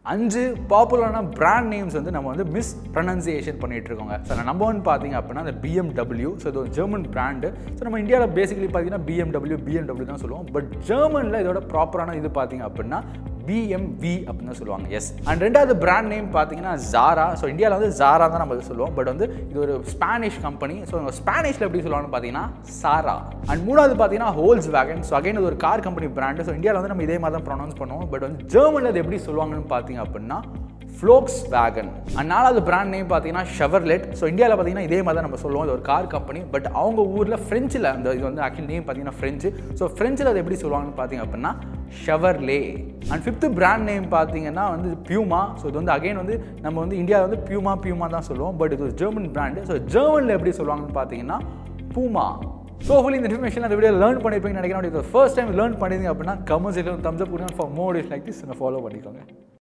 அஞ்சு பாப்புலரான brand names வந்து நம்ம வந்து மிஸ் ப்ரனன்சியேஷன் பண்ணிட்டு இருக்கோங்க ஸோ நம்பர் ஒன் பார்த்தீங்க அப்படின்னா அந்த பிஎம்டபிள்யூ ஸோ இது ஒரு ஜெர்மன் பிராண்டு ஸோ நம்ம இந்தியாவில் பேசிக்கலி பார்த்தீங்கன்னா பிஎம்டபிள்யூ பிஎம்டபிள்யூ தான் சொல்லுவோம் பட் ஜெர்மனில் இதோட ப்ராப்பரான இது பார்த்தீங்க அப்படின்னா பிஎம்வி அப்படின்னு தான் சொல்லுவாங்க எஸ் அண்ட் ரெண்டாவது பிராண்ட் நேம் பார்த்தீங்கன்னா ஜாரா ஸோ இந்தியாவில் வந்து ஜாரா தான் நம்ம சொல்லுவோம் பட் வந்து இது ஒரு ஸ்பானிஷ் கம்பெனி ஸோ ஸ்பானிஷில் எப்படி சொல்லுவாங்கன்னு பார்த்தீங்கன்னா சாரா அண்ட் மூணாவது பார்த்தீங்கன்னா ஹோல்ஸ் வேகன் ஸோ அகைன் இது ஒரு கார் கம்பெனி பிராண்டு ஸோ இந்தியாவில் வந்து நம்ம இதே மாதிரி தான் ப்ரொனவுன்ஸ் பண்ணுவோம் பட் வந்து ஜெர்மனில் அது எப்படி சொல்லுவாங்கன்னு பார்த்தீங்க அப்படின்னா ஃப்ளோக்ஸ் வேகன் அண்ட் நாலாவது பிராண்ட் நேம் பார்த்தீங்கன்னா ஷெவர்லெட் ஸோ இந்தியாவில் பார்த்தீங்கன்னா இதே மாதிரி தான் நம்ம சொல்லுவோம் இது ஒரு கார் கம்பெனி பட் அவங்க ஊரில் ஃப்ரெஞ்சில் அந்த இது வந்து ஆக்சுவலி நேம் பார்த்தீங்கன்னா ஃப்ரெஞ்சு ஸோ ஃப்ரெஞ்சில் அது எப்படி சொல்லுவாங்கன்னு பார்த்தீங்க அப்படின்னா Chevrolet and fifth brand name பார்த்தீங்கன்னா வந்து பியூமா ஸோ இது வந்து அகைன் வந்து நம்ம வந்து இந்தியாவில் வந்து பியூமா பியூமா தான் சொல்லுவோம் பட் இது ஒரு ஜெர்மன் பிராண்டு ஸோ ஜெர்மனில் எப்படி சொல்லுவாங்கன்னு பார்த்தீங்கன்னா பூமா ஸோ ஹோலி இந்த இன்ஃபர்மேஷன் அந்த வீடியோ லேர்ன் பண்ணியிருப்பீங்கன்னு நினைக்கிறேன் ஃபர்ஸ்ட் டைம் லேர்ன் பண்ணிருந்தீங்க அப்படின்னா கமெண்ட்ஸ் தம்ஸ் அப் கொடுங்க for more is like this follow பண்ணிக்கோங்க